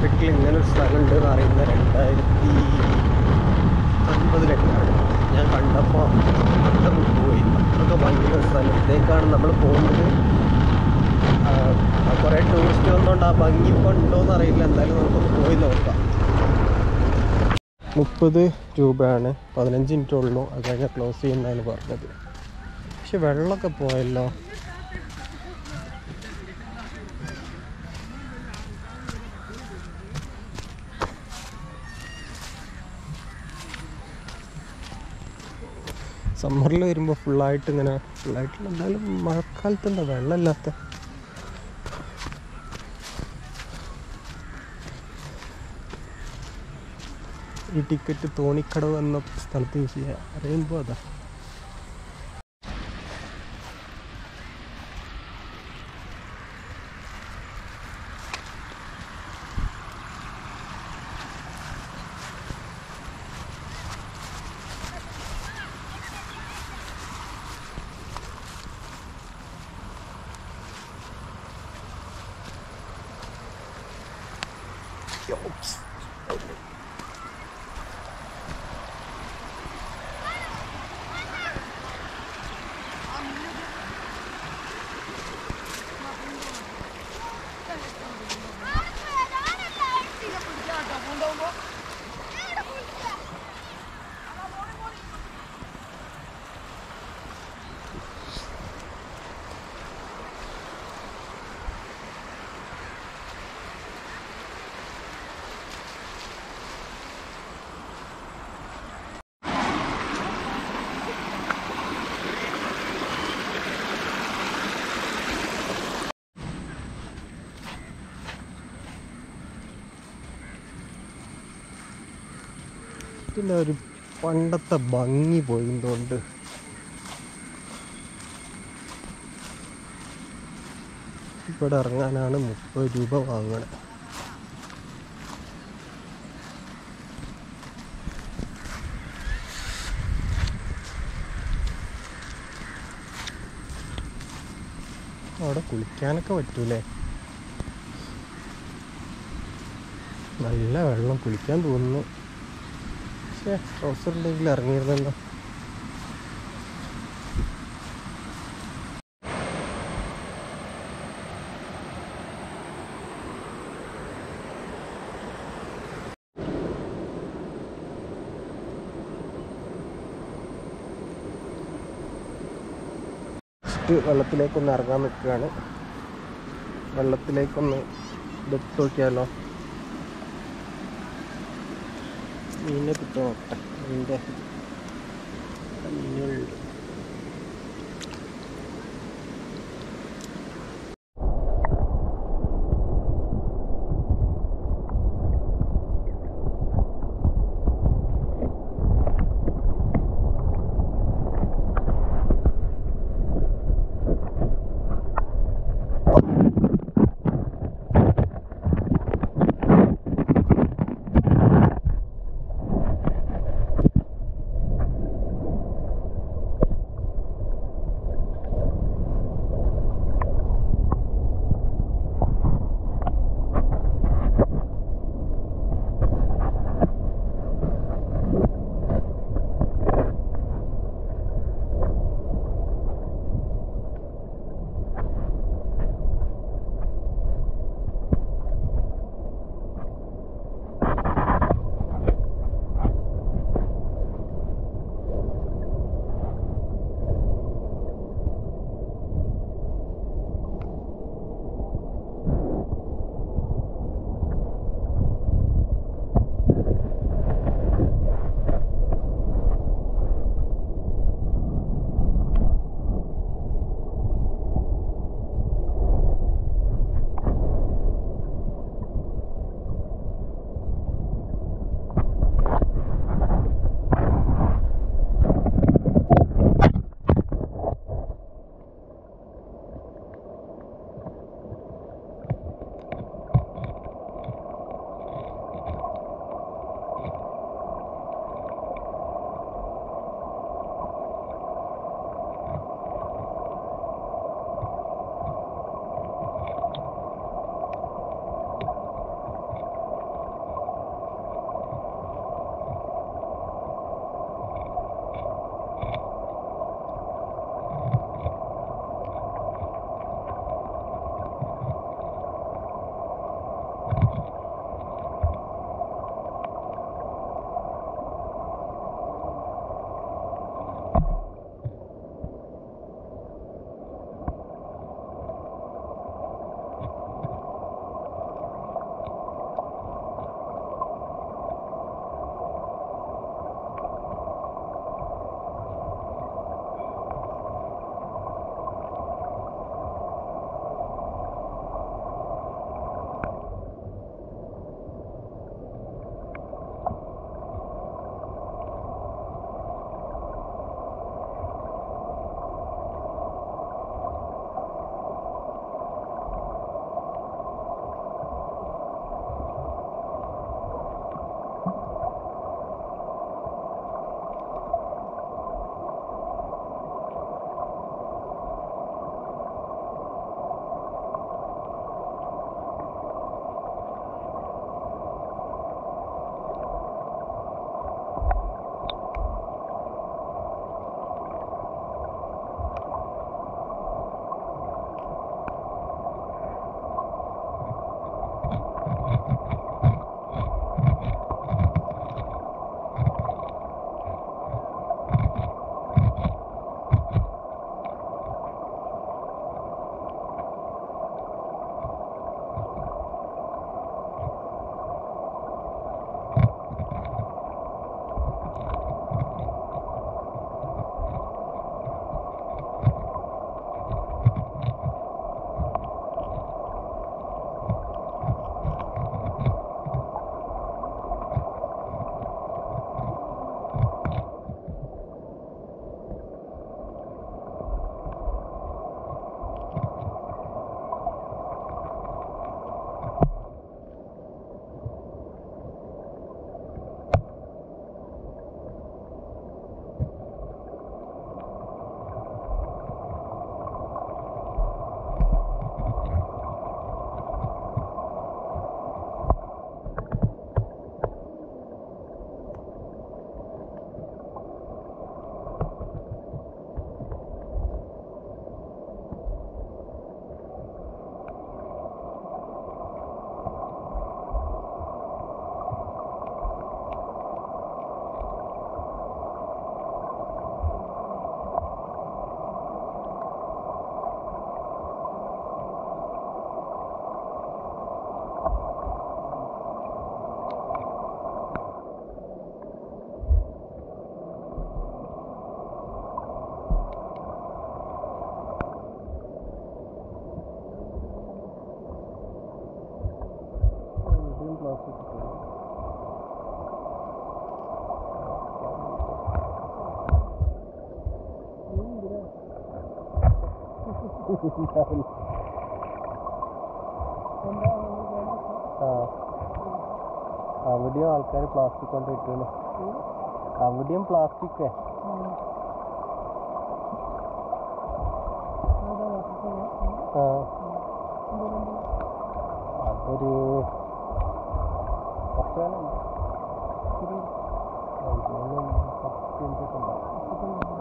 വീട്ടിൽ ഇങ്ങനെ ഒരു സ്ഥലം ഉണ്ട് എന്ന് അറിയുന്ന രണ്ടായിരത്തി ഒൻപതിലൊക്കെയാണ് ഞാൻ കണ്ടപ്പോൾ അത്ര പോയി അത്രയൊക്കെ ഭയങ്കര സ്ഥലത്തേക്കാണ് നമ്മൾ പോകുന്നത് കുറേ ടൂറിസ്റ്റ് വന്നുകൊണ്ട് ആ ഭംഗി ഇപ്പോൾ ഉണ്ടോയെന്ന് അറിയില്ല എന്തായാലും നമുക്ക് പോയി നോക്കാം മുപ്പത് രൂപയാണ് പതിനഞ്ച് മിനിറ്റ് ഉള്ളൂ അത് കഴിഞ്ഞാൽ ക്ലോസ് ചെയ്യുന്നതാണ് പറഞ്ഞത് പക്ഷെ വെള്ളമൊക്കെ പോയല്ലോ സമ്മറിൽ വരുമ്പോൾ ഫുള്ളായിട്ട് ഇങ്ങനെ ഫുള്ളായിട്ട് എന്തായാലും മഴക്കാലത്ത് എന്താ വെള്ളമില്ലാത്ത ഈ ടിക്കറ്റ് തോണിക്കടവ് എന്ന സ്ഥലത്ത് യൂസ് ചെയ്യുക അറിയുമ്പോൾ അതാ Yops. ഇതിൻ്റെ ഒരു പണ്ടത്തെ ഭംഗി പോയതുകൊണ്ട് ഇവിടെ ഇറങ്ങാനാണ് മുപ്പത് രൂപ വാങ്ങുന്നത് അവിടെ കുളിക്കാനൊക്കെ പറ്റൂലേ നല്ല വെള്ളം കുളിക്കാൻ തോന്നുന്നു പക്ഷേ ട്രൗസർ ഉണ്ടെങ്കിൽ ഇറങ്ങിയിരുന്നല്ലോ ജസ്റ്റ് വെള്ളത്തിലേക്കൊന്ന് ഇറങ്ങാൻ നിൽക്കുകയാണ് വെള്ളത്തിലേക്കൊന്ന് ഇട്ട് നോക്കിയാലോ മീനെ കിട്ടുമോ നോക്കട്ടെ മീൻ്റെ മീനുകളുണ്ട് ആ അവിടെയും ആൾക്കാർ പ്ലാസ്റ്റിക് കൊണ്ട് ഇട്ടാണ് അവിടെയും പ്ലാസ്റ്റിക്കേ ആ അതൊരു കുറച്ച് കാലം ഒരു ആ, ഇതിനൊന്നും പത്ത് മിനിറ്റൊക്കെ ഉണ്ടാവും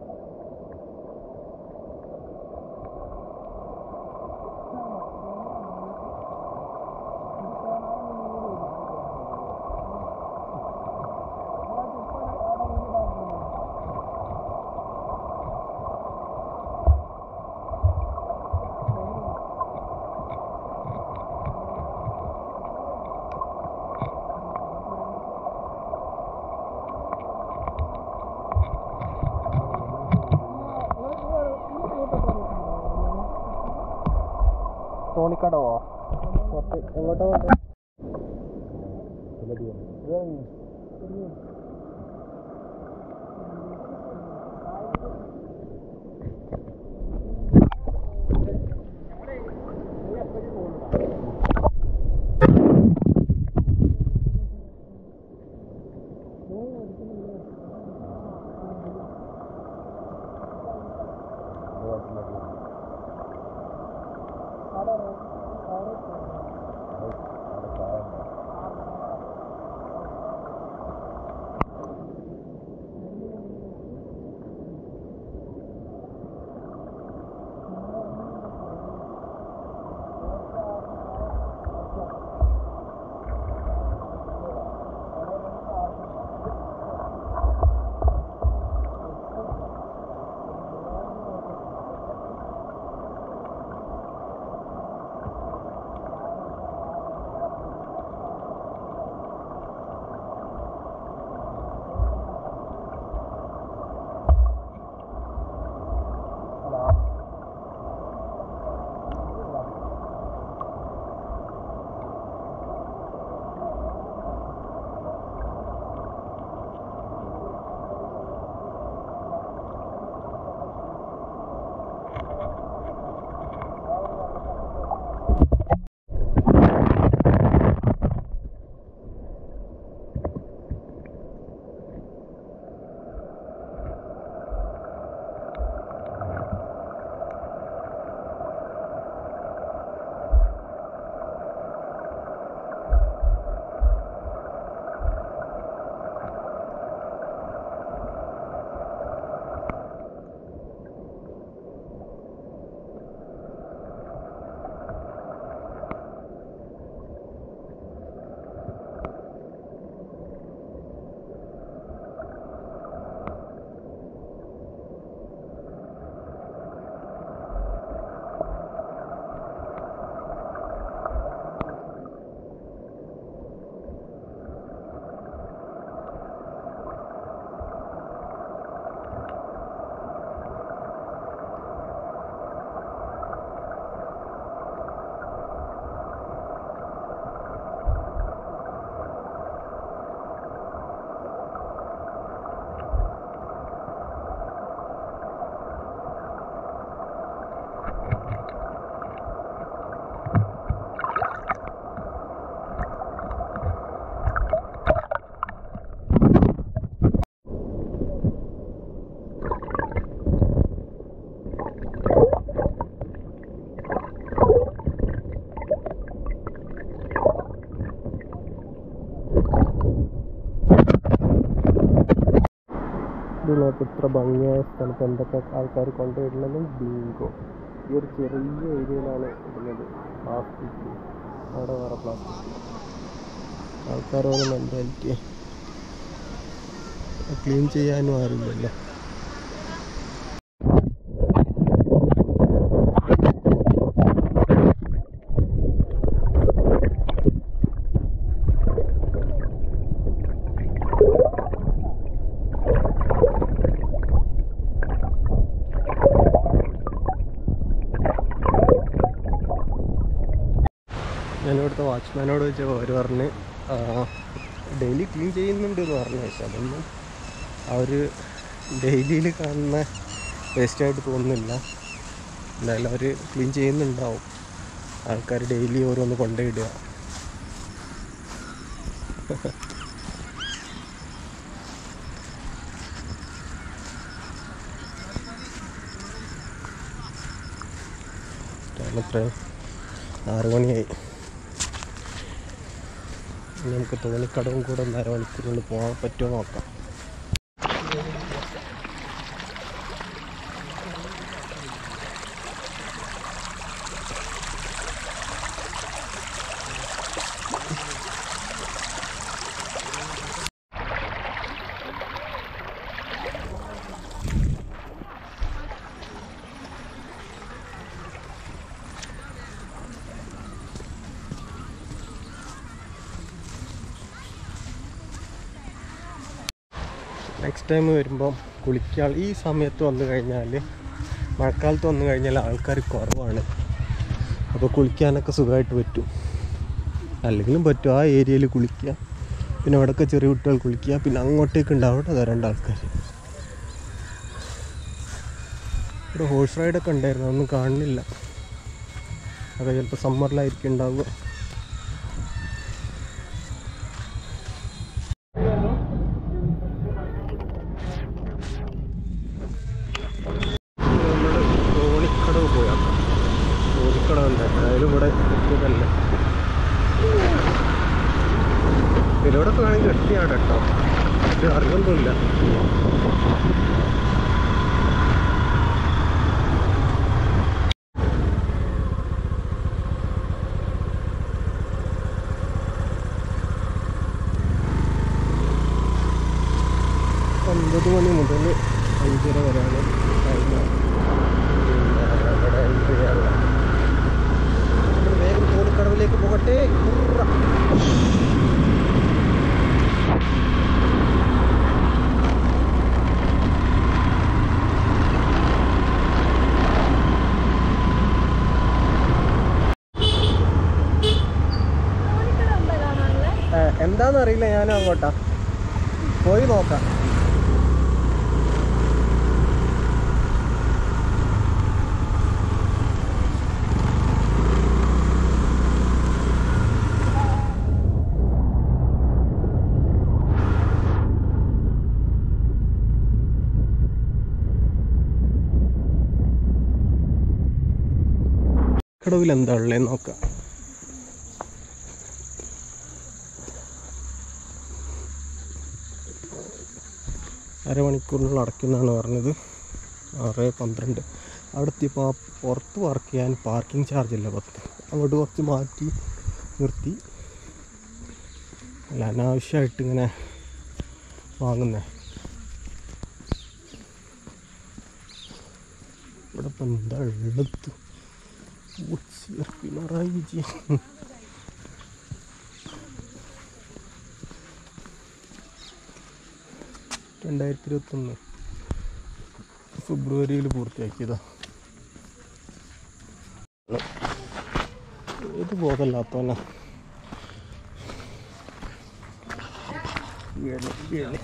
തോണിക്കടവോ പുറത്ത് എങ്ങോട്ടാ പോകണ്ടേ ഇത് നോക്ക് ഇത്ര ഭംഗിയായ സ്ഥലത്ത് എന്തൊക്കെ ആൾക്കാർ കൊണ്ടുവരുന്നതും ബിങ്കോ ഈ ഒരു ചെറിയ ഏരിയയിലാണ് ഇടുന്നത് പ്ലാസ്റ്റിക് അവിടെ വേറെ പ്ലാസ്റ്റിക് ആൾക്കാരോട് മെൻറ്റാലിറ്റി ക്ലീൻ ചെയ്യാനും ആരുമില്ലല്ലോ ഞാനിവിടുത്തെ വാച്ച്മാനോട് ചോദിച്ചപ്പോൾ അവർ പറഞ്ഞ് ഡെയിലി ക്ലീൻ ചെയ്യുന്നുണ്ട് എന്ന് പറഞ്ഞു പക്ഷെ അതൊന്നും അവർ ഡെയിലിയിൽ കാണുന്ന വേസ്റ്റായിട്ട് തോന്നുന്നില്ല എന്തായാലും അവർ ക്ലീൻ ചെയ്യുന്നുണ്ടാവും ആൾക്കാർ ഡെയിലി ഓരോന്ന് കൊണ്ടുപോയിടുക ടൈം എത്രയായി ആറ് മണിയായി ഇനി നമുക്ക് തോണിക്കടവും കൂടെ ഒന്ന് അരമണിക്കൂറിനുള്ളിൽ പോകാൻ പറ്റുമോ നോക്കാം നെക്സ്റ്റ് ടൈം വരുമ്പം കുളിക്കാൻ ഈ സമയത്ത് വന്നു കഴിഞ്ഞാൽ മഴക്കാലത്ത് വന്നു കഴിഞ്ഞാൽ ആൾക്കാർ കുറവാണ് അപ്പോൾ കുളിക്കാനൊക്കെ സുഖമായിട്ട് പറ്റും അല്ലെങ്കിലും പറ്റും ആ ഏരിയയിൽ കുളിക്കുക പിന്നെ അവിടെയൊക്കെ ചെറിയ കുട്ടികൾ കുളിക്കുക പിന്നെ അങ്ങോട്ടേക്ക് ഉണ്ടാവും അവിടെ രണ്ട് ആൾക്കാർ ഇവിടെ ഹോഴ്സ് റൈഡൊക്കെ ഉണ്ടായിരുന്നു അതൊന്നും കാണുന്നില്ല അതൊക്കെ ചിലപ്പോൾ സമ്മറിലായിരിക്കും ഉണ്ടാവുക നമ്മൾ തോണിക്കടവ് പോയാക്കാം തോണിക്കടവ് ഉണ്ട് അതായത് ഇവിടെ എത്തിയതല്ലേ ഇതിലൂടെ വേണമെങ്കിൽ എത്തിയാണ് കേട്ടോ ഇത് അറിയൊന്നുമില്ല ഒൻപത് മണി മുതൽ അഞ്ചര വരെയാണ് ടൈം പിന്നെ അവിടെ എൻട്രി ചെയ്യാറുള്ളത് നമ്മൾ വേഗം തോണിക്കടവിലേക്ക് പോകട്ടെ ഹുറ. ഏ, എന്താന്നറിയില്ല ഞാനും അങ്ങോട്ടാ പോയി നോക്കാം കടവിൽ എന്താ ഉള്ളത് നോക്കാം അരമണിക്കൂറിനുള്ളിൽ അടയ്ക്കുന്നതാണ് പറഞ്ഞത് ആറ് പന്ത്രണ്ട് അവിടെ എത്തിയപ്പോൾ ആ പുറത്ത് പാർക്ക് ചെയ്യാൻ പാർക്കിംഗ് ചാർജ് ഇല്ല പത്ത് അങ്ങോട്ട് കുറച്ച് മാറ്റി നിർത്തി അല്ല അനാവശ്യമായിട്ട് ഇങ്ങനെ വാങ്ങുന്നേ ഇവിടെ ഇപ്പം എന്താ ഉള്ളത് ഉച്ചിയർ പിണറായി വിജയൻ രണ്ടായിരത്തി ഇരുപത്തൊന്ന് ഫെബ്രുവരിയിൽ പൂർത്തിയാക്കിയതാ ഏത് ബോധമില്ലാത്തവനാ വീണ് വീണ്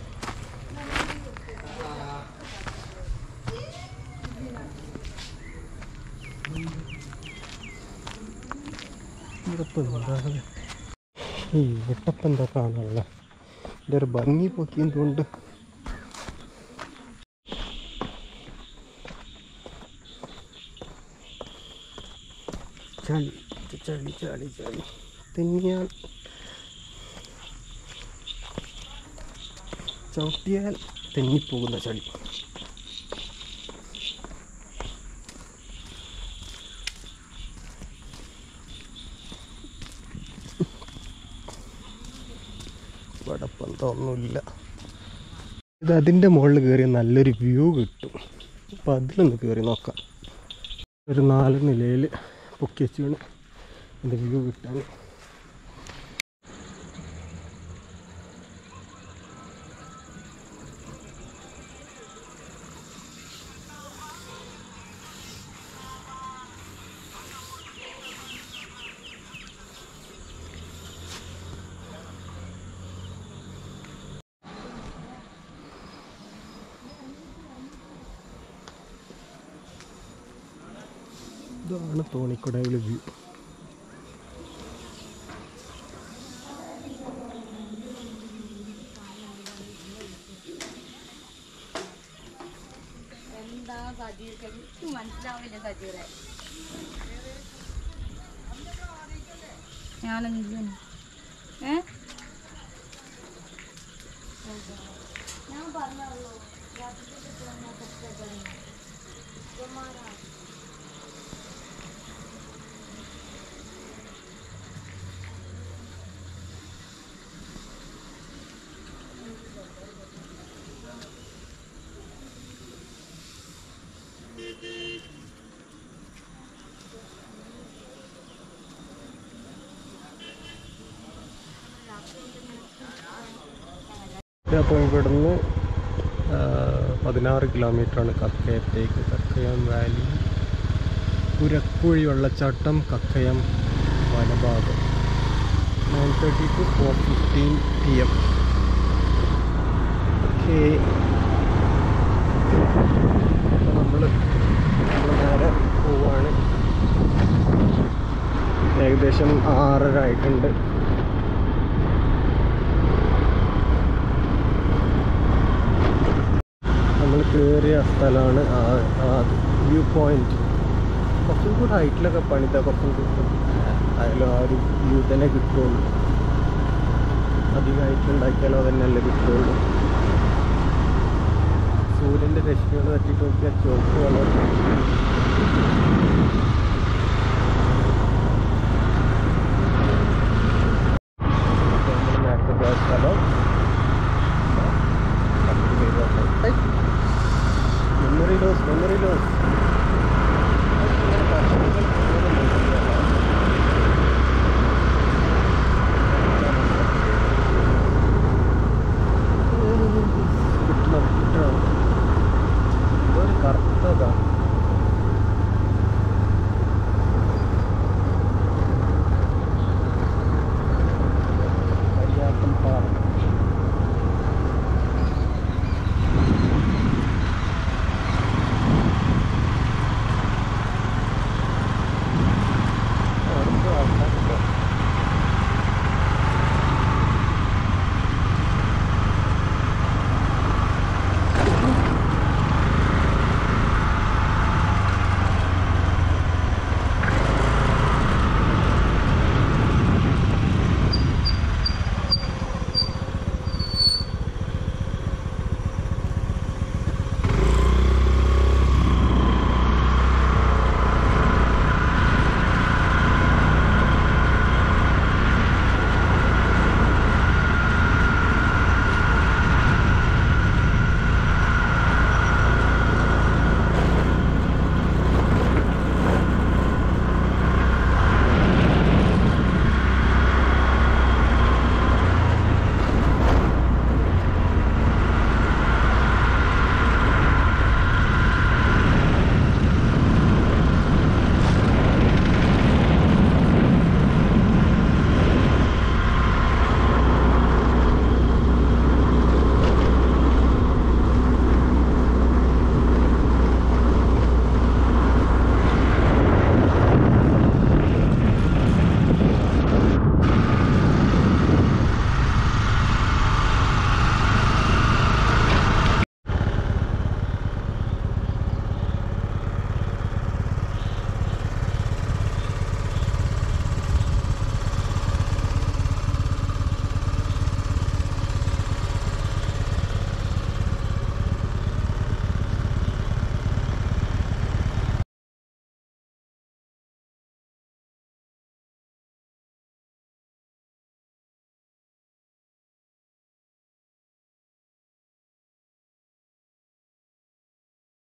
ഇവിടെപ്പം എന്താണ് ഈ ഇവിട്ടപ്പം എന്താ കാണാനുള്ള ഇതിൻ്റെ ഒരു ഭംഗി പൊക്കിയതുകൊണ്ട് ചളി ചളി ചളി ചളി തെന്നിയാൽ ചവിട്ടിയാൽ തെന്നിപ്പോകുന്ന ചളി ഇവിടെ ഒന്നുമില്ല ഇത് അതിൻ്റെ മുകളിൽ കയറി നല്ലൊരു വ്യൂ കിട്ടും അപ്പം അതിലൊന്ന് കയറി നോക്കാം ഒരു നാല് നിലയിൽ പൊക്കി വെച്ചാണ് അതിൻ്റെ വ്യൂ കിട്ടാൻ ഇതാണ് തോണിക്കുടയിലെ വ്യൂ എന്താ സജീർ എനിക്ക് മനസ്സിലാവില്ല സജീറെ ഞാനെന്തിനും ഏ ഞാൻ പറഞ്ഞുള്ളൂ അപ്പോൾ ഇവിടുന്ന് ആ, പതിനാറ് കിലോമീറ്ററാണ് കക്കയത്തേക്ക് കക്കയം വാലി പുരക്കുഴി വെള്ളച്ചാട്ടം കക്കയം വനഭാഗം nine thirty two four fifteen P M okay നമ്മൾ നേരെ പോവാണ് ഏകദേശം ആറര ആയിട്ടുണ്ട് നമ്മൾ കയറിയ സ്ഥലമാണ് വ്യൂ പോയിന്റ് കുറച്ചും കൂടെ ഹൈറ്റിലൊക്കെ പണിത കുറച്ചും കൂടെ ആയാലും ആ ഒരു വ്യൂ തന്നെ കിട്ടുള്ളൂ അധികം ഹൈറ്റിലുണ്ടാക്കിയാലോ തന്നെയല്ലേ കിട്ടുള്ളൂ സൂര്യൻ്റെ രശ്മികൾ തട്ടിയിട്ട് നോക്കിയാൽ ചുവപ്പ് കളർ